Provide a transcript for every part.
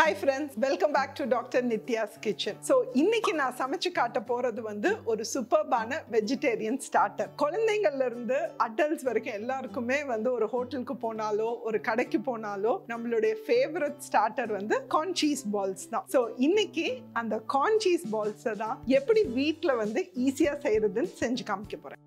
hi friends welcome back to doctor Nithya's kitchen so இன்னைக்கு நான் சமைச்சு காட்ட போறது வந்து ஒரு சூப்பர்பான வெஜிடேரியன் ஸ்டார்டர் குழந்தைங்கள்ல இருந்து அடல்ட்ஸ் வரைக்கும் எல்லாருக்குமே வந்து ஒரு ஹோட்டலுக்கு போனாலோ ஒரு கடைக்கு போனாலோ நம்மளுடைய ஃபேவரட் ஸ்டார்டர் வந்து கார்ன் சீஸ் பால்ஸ் தான் ஸோ இன்னைக்கு அந்த கார்ன் சீஸ் பால்ஸை தான் எப்படி வீட்டில் வந்து ஈஸியாக செய்யறதுன்னு செஞ்சு காமிக்க போறேன்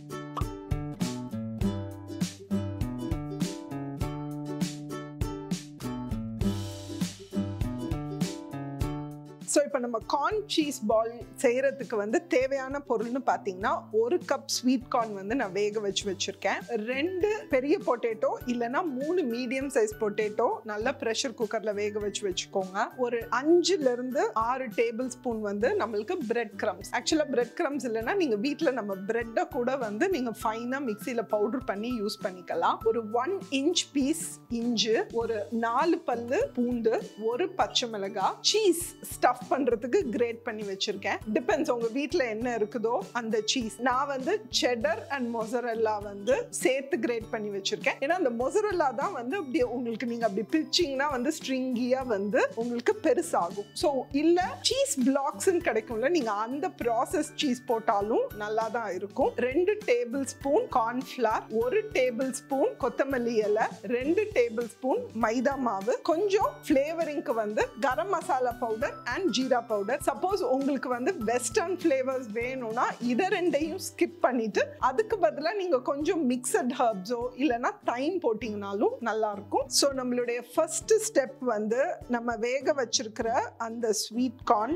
ஸோ இப்போ நம்ம கார்ன் சீஸ் பால் செய்யறதுக்கு வந்து தேவையான பொருள்னு பார்த்தீங்கன்னா ஒரு கப் ஸ்வீட் கார்ன் வந்து நான் வேக வச்சு வச்சிருக்கேன் ரெண்டு பெரிய பொட்டேட்டோ இல்லைன்னா மூணு மீடியம் சைஸ் பொட்டேட்டோ நல்லா ப்ரெஷர் குக்கரில் வேக வச்சு வச்சுக்கோங்க ஒரு அஞ்சுல இருந்து ஆறு டேபிள் ஸ்பூன் வந்து நம்மளுக்கு பிரெட் கிரம்ஸ் ஆக்சுவலாக பிரெட் கிரம்ஸ் இல்லைன்னா நீங்கள் வீட்டில் நம்ம பிரெட்டை கூட வந்து நீங்கள் ஃபைனாக மிக்சியில் பவுடர் பண்ணி யூஸ் பண்ணிக்கலாம் ஒரு ஒன் இன்ச் பீஸ் இஞ்சு ஒரு நாலு பல்லு பூண்டு ஒரு பச்சை மிளகாய் சீஸ் ஸ்டஃப் பண்றதுக்கு கிரேட் பண்ணி வச்சிருக்கேன் டிபெண்ட்ஸ் உங்க வீட்ல என்ன இருக்குதோ அந்த சீஸ் நான் வந்து செடர் அண்ட் மொசரல்லா வந்து சேர்த்து கிரேட் பண்ணி வச்சிருக்கேன் ஏன்னா அந்த மொசரல்லா தான் வந்து அப்படி உங்களுக்கு நீங்க அப்படி பிரிச்சிங்கன்னா வந்து ஸ்ட்ரிங்கியா வந்து உங்களுக்கு பெருசாகும் ஸோ இல்ல சீஸ் பிளாக்ஸ்ன்னு கிடைக்கும்ல நீங்க அந்த ப்ராசஸ் சீஸ் போட்டாலும் நல்லா தான் இருக்கும் ரெண்டு டேபிள் ஸ்பூன் கார்ன்ஃபிளார் ஒரு டேபிள் ஸ்பூன் கொத்தமல்லி இலை ரெண்டு டேபிள் ஸ்பூன் மைதா மாவு கொஞ்சம் ஃப்ளேவரிங்க்கு வந்து garam masala powder and jeera powder suppose உங்களுக்கு வந்து வெஸ்டர்ன் ஃப்ளேவர்ஸ் வேணும்னா இதை ரெண்டையும் ஸ்கிப் பண்ணிட்டு அதுக்கு பதிலாக நீங்க கொஞ்சம் மிக்சட் ஹர்ப்ஸோ இல்லைன்னா தைம் போட்டிங்கனாலும் நல்லா இருக்கும் ஸோ நம்மளுடைய ஃபர்ஸ்ட் ஸ்டெப் வந்து நம்ம வேக வச்சிருக்கிற அந்த ஸ்வீட் கார்ன்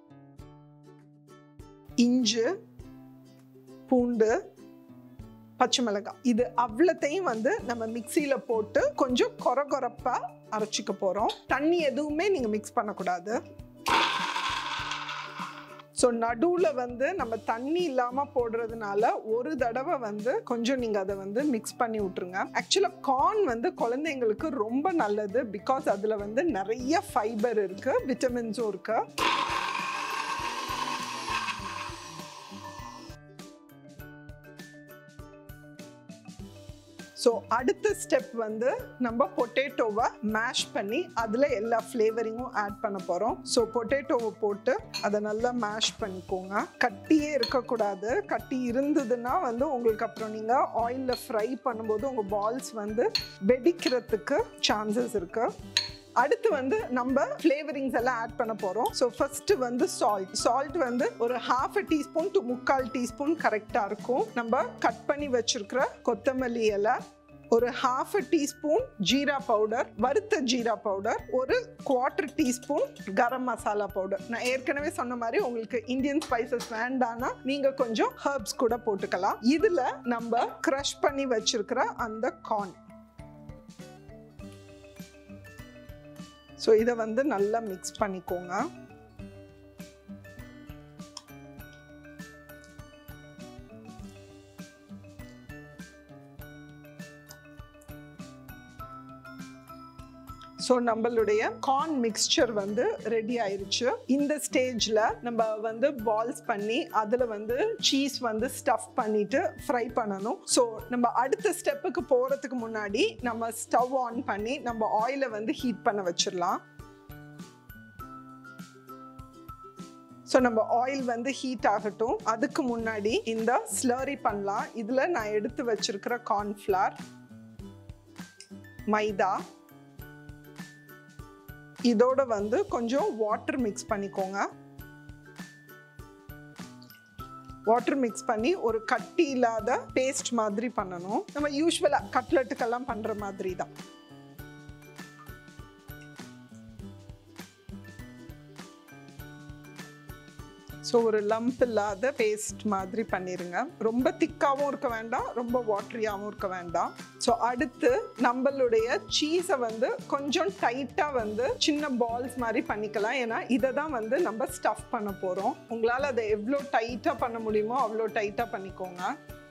இஞ்சு பூண்டு பச்சை மிளகாய் இது அவ்வளத்தையும் வந்து நம்ம மிக்சியில போட்டு கொஞ்சம் கொர கொரப்பா அரைச்சிக்க போறோம் தண்ணி எதுவுமே நீங்க மிக்ஸ் பண்ணக்கூடாது ஸோ நடுவில் வந்து நம்ம தண்ணி இல்லாமல் போடுறதுனால ஒரு தடவை வந்து கொஞ்சம் நீங்கள் அதை வந்து மிக்ஸ் பண்ணி விட்ருங்க ஆக்சுவலாக கார்ன் வந்து குழந்தைங்களுக்கு ரொம்ப நல்லது பிகாஸ் அதில் வந்து நிறைய ஃபைபர் இருக்குது விட்டமின்ஸும் இருக்குது ஸோ அடுத்த ஸ்டெப் வந்து நம்ம பொட்டேட்டோவை மேஷ் பண்ணி அதில் எல்லா ஃப்ளேவரிங்கும் ஆட் பண்ண போகிறோம் ஸோ பொட்டேட்டோவை போட்டு அதை நல்லா மேஷ் பண்ணிக்கோங்க கட்டியே இருக்கக்கூடாது கட்டி இருந்ததுன்னா வந்து உங்களுக்கு அப்புறம் நீங்கள் ஆயிலில் ஃப்ரை பண்ணும்போது உங்கள் பால்ஸ் வந்து வெடிக்கிறதுக்கு சான்சஸ் இருக்குது அடுத்து வந்து நம்ம ஃப்ளேவரிங்ஸ் எல்லாம் ஆட் பண்ண போகிறோம் ஸோ ஃபர்ஸ்ட் வந்து சால்ட் சால்ட் வந்து ஒரு ஹாஃப் அ டீஸ்பூன் டு முக்கால் டீஸ்பூன் கரெக்டாக இருக்கும் நம்ம கட் பண்ணி வச்சிருக்கிற கொத்தமல்லி இலை ஒரு half a teaspoon jeera powder வறுத்த ஜீரா பவுடர் ஒரு quarter teaspoon garam masala powder நான் ஏற்கனவே சொன்ன மாதிரி உங்களுக்கு இந்தியன் ஸ்பைசஸ் வேண்டானா நீங்க கொஞ்சம் ஹர்ப்ஸ் கூட போட்டுக்கலாம் இதுல நம்ம க்ரஷ் பண்ணி வச்சிருக்கிற அந்த கார்ன் ஸோ இதை வந்து நல்லா மிக்ஸ் பண்ணிக்கோங்க ஸோ நம்மளுடைய கார்ன் மிக்ஸ்சர் வந்து ரெடி ஆயிருச்சு இந்த ஸ்டேஜில் நம்ம வந்து பால்ஸ் பண்ணி அதில் வந்து சீஸ் வந்து ஸ்டஃப் பண்ணிட்டு ஃப்ரை பண்ணணும் ஸோ நம்ம அடுத்த ஸ்டெப்புக்கு போகிறதுக்கு முன்னாடி நம்ம ஸ்டவ் ஆன் பண்ணி நம்ம ஆயிலை வந்து ஹீட் பண்ண வச்சிடலாம் ஸோ நம்ம ஆயில் வந்து ஹீட் ஆகட்டும் அதுக்கு முன்னாடி இந்த ஸ்லரி பண்ணலாம் இதில் நான் எடுத்து வச்சிருக்கிற கார்ன்ஃப்ளார் மைதா இதோட வந்து கொஞ்சம் வாட்டர் மிக்ஸ் பண்ணிக்கோங்க வாட்டர் மிக்ஸ் பண்ணி ஒரு கட்டி இல்லாத பேஸ்ட் மாதிரி பண்ணணும் நம்ம யூஸ்வலாக கட்லெட்டுக்கெல்லாம் பண்ணுற மாதிரி தான் ஸோ ஒரு லம்ப் இல்லாத பேஸ்ட் மாதிரி பண்ணிடுங்க ரொம்ப திக்காகவும் இருக்க வேண்டாம் ரொம்ப வாட்ரியாகவும் இருக்க வேண்டாம் ஸோ அடுத்து நம்மளுடைய சீஸை வந்து கொஞ்சம் டைட்டாக வந்து சின்ன பால்ஸ் மாதிரி பண்ணிக்கலாம் ஏன்னா இதை தான் வந்து நம்ம ஸ்டஃப் பண்ண போகிறோம் உங்களால் அதை எவ்வளோ டைட்டாக பண்ண முடியுமோ அவ்வளோ டைட்டாக பண்ணிக்கோங்க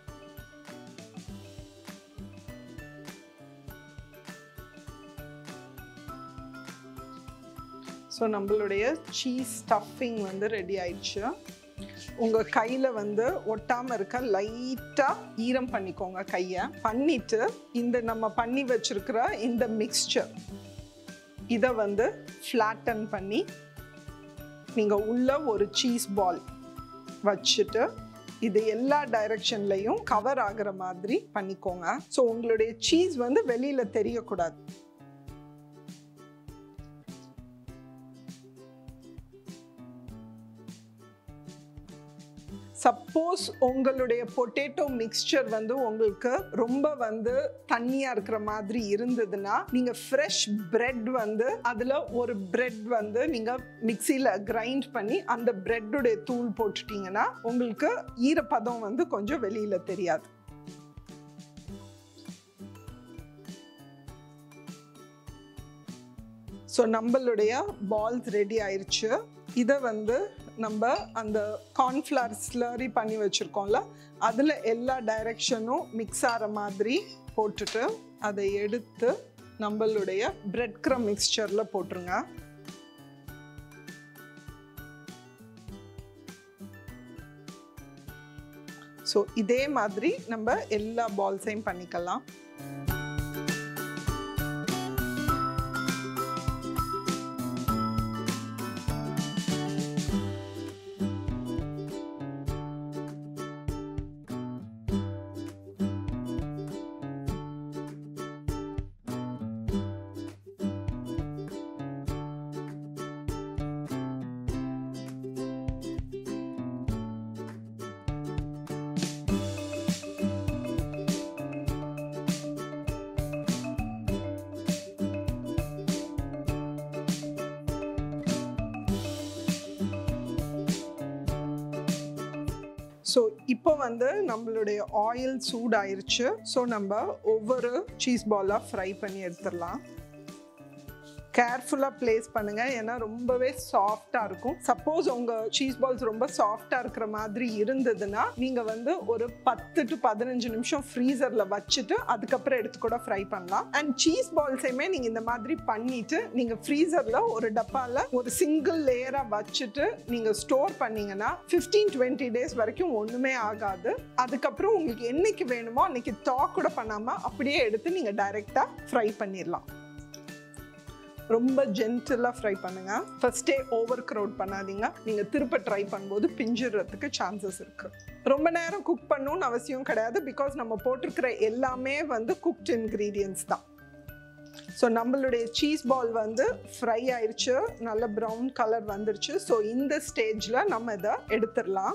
ஸோ நம்மளுடைய சீஸ் ஸ்டஃபிங் வந்து ரெடி ஆயிடுச்சு உங்கள் கையில் வந்து ஒட்டாமல் இருக்க லைட்டாக ஈரம் பண்ணிக்கோங்க கையை பண்ணிட்டு இந்த நம்ம பண்ணி வச்சிருக்கிற இந்த மிக்ஸ்சர் இதை வந்து ஃப்ளாட்டன் பண்ணி நீங்கள் உள்ள ஒரு சீஸ் பால் வச்சுட்டு இது எல்லா டைரக்ஷன்லையும் கவர் ஆகுற மாதிரி பண்ணிக்கோங்க ஸோ உங்களுடைய சீஸ் வந்து வெளியில தெரியக்கூடாது சப்போஸ் உங்களுடைய பொட்டேட்டோ மிக்ஸ்சர் வந்து உங்களுக்கு ரொம்ப வந்து தண்ணியா இருக்கிற மாதிரி இருந்ததுன்னா நீங்க ஃப்ரெஷ் பிரெட் வந்து அதுல ஒரு பிரெட் வந்து நீங்க மிக்சியில கிரைண்ட் பண்ணி அந்த பிரெட்டுடைய தூள் போட்டுட்டீங்கன்னா உங்களுக்கு ஈரப்பதம் வந்து கொஞ்சம் வெளியில தெரியாது ஸோ நம்மளுடைய பால்ஸ் ரெடி ஆயிருச்சு இதை வந்து நம்ம அந்த கார்ன்ஃப்ளவர் ஸ்லரி பண்ணி வச்சுருக்கோம்ல அதில் எல்லா டைரெக்ஷனும் மிக்ஸ் ஆகிற மாதிரி போட்டுட்டு அதை எடுத்து நம்மளுடைய பிரெட் க்ரம் மிக்ஸ்சரில் போட்டுருங்க ஸோ இதே மாதிரி நம்ம எல்லா பால்ஸையும் பண்ணிக்கலாம் ஸோ இப்போ வந்து நம்மளுடைய ஆயில் சூடாயிருச்சு ஸோ நம்ம ஒவ்வொரு சீஸ் பாலாக ஃப்ரை பண்ணி எடுத்துடலாம் கேர்ஃபுல்லாக ப்ளேஸ் பண்ணுங்க ஏன்னா ரொம்பவே சாஃப்டாக இருக்கும் சப்போஸ் உங்கள் சீஸ் பால்ஸ் ரொம்ப சாஃப்டாக இருக்கிற மாதிரி இருந்ததுன்னா நீங்கள் வந்து ஒரு பத்து டு பதினஞ்சு நிமிஷம் ஃப்ரீசரில் வச்சுட்டு அதுக்கப்புறம் எடுத்து கூட ஃப்ரை பண்ணலாம் அண்ட் சீஸ் பால்ஸையுமே நீங்கள் இந்த மாதிரி பண்ணிட்டு நீங்கள் ஃப்ரீசரில் ஒரு டப்பாவில் ஒரு சிங்கிள் லேயராக வச்சுட்டு நீங்கள் ஸ்டோர் பண்ணீங்கன்னா ஃபிஃப்டீன் டுவெண்ட்டி டேஸ் வரைக்கும் ஒன்றுமே ஆகாது அதுக்கப்புறம் உங்களுக்கு என்னைக்கு வேணுமோ அன்னைக்கு தா கூட பண்ணாமல் அப்படியே எடுத்து நீங்கள் டைரெக்டாக ஃப்ரை பண்ணிடலாம் ரொம்ப ஜென்டிலாக ஃப்ரை பண்ணுங்க ஃபர்ஸ்டே ஓவர் க்ரௌட் பண்ணாதீங்க நீங்கள் திருப்ப ட்ரை பண்ணும்போது பிஞ்சிடுறதுக்கு சான்சஸ் இருக்கு ரொம்ப நேரம் குக் பண்ணணும்னு அவசியம் கிடையாது பிகாஸ் நம்ம போட்டிருக்கிற எல்லாமே வந்து குக்ட் இன்க்ரீடியன்ஸ் தான் ஸோ நம்மளுடைய சீஸ் பால் வந்து ஃப்ரை ஆயிடுச்சு நல்ல ப்ரௌன் கலர் வந்துருச்சு ஸோ இந்த ஸ்டேஜில் நம்ம இதை எடுத்துடலாம்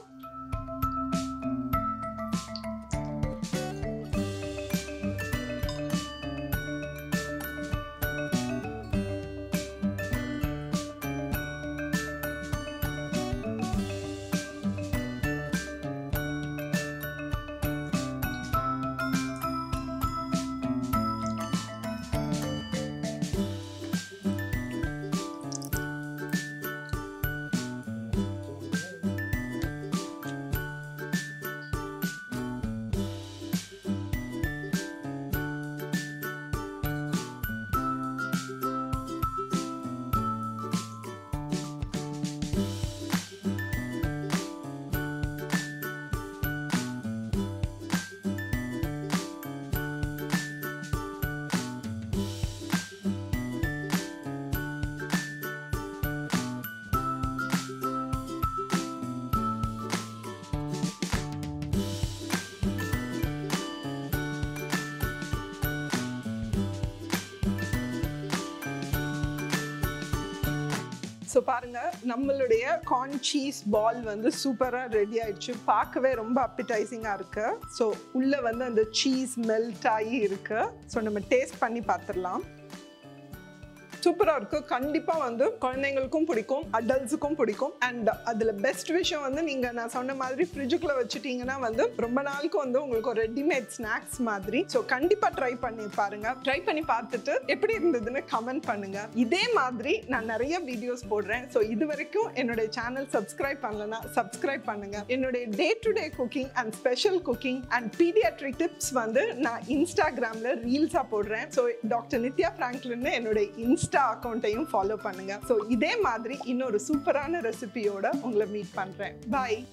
ஸோ பாருங்க நம்மளுடைய கார்ன் சீஸ் பால் வந்து சூப்பராக ரெடி ஆயிடுச்சு பார்க்கவே ரொம்ப அப்பிடைசிங்காக இருக்கு ஸோ உள்ள வந்து அந்த சீஸ் மெல்ட் ஆகி இருக்கு ஸோ நம்ம டேஸ்ட் பண்ணி பார்த்துடலாம் சூப்பராக இருக்கு கண்டிப்பாக வந்து குழந்தைங்களுக்கும் பிடிக்கும் அடல்ட்ஸுக்கும் பிடிக்கும் அண்ட் அதில் பெஸ்ட் விஷயம் வந்து நீங்கள் நான் சொன்ன மாதிரி ஃப்ரிட்ஜுக்குள்ளே வச்சுட்டீங்கன்னா வந்து ரொம்ப நாளுக்கு வந்து உங்களுக்கு ஒரு ரெடிமேட் ஸ்நாக்ஸ் மாதிரி ஸோ கண்டிப்பாக ட்ரை பண்ணி பாருங்க ட்ரை பண்ணி பார்த்துட்டு எப்படி இருந்ததுன்னு கமெண்ட் பண்ணுங்க இதே மாதிரி நான் நிறைய வீடியோஸ் போடுறேன் ஸோ இது வரைக்கும் என்னுடைய சேனல் சப்ஸ்கிரைப் பண்ணலன்னா சப்ஸ்கிரைப் பண்ணுங்க என்னுடைய day to day cooking and special cooking and paediatric tips வந்து நான் இன்ஸ்டாகிராமில் ரீல்ஸாக போடுறேன் ஸோ டாக்டர் நித்யா ஃப்ராங்க்லின்னு என்னுடைய இன்ஸ்டா அக்கௌண்ட்டையும் ஃபாலோ பண்ணுங்க ஸோ இதே மாதிரி இன்னொரு சூப்பரான ரெசிபியோட உங்களை மீட் பண்ணுறேன் பாய்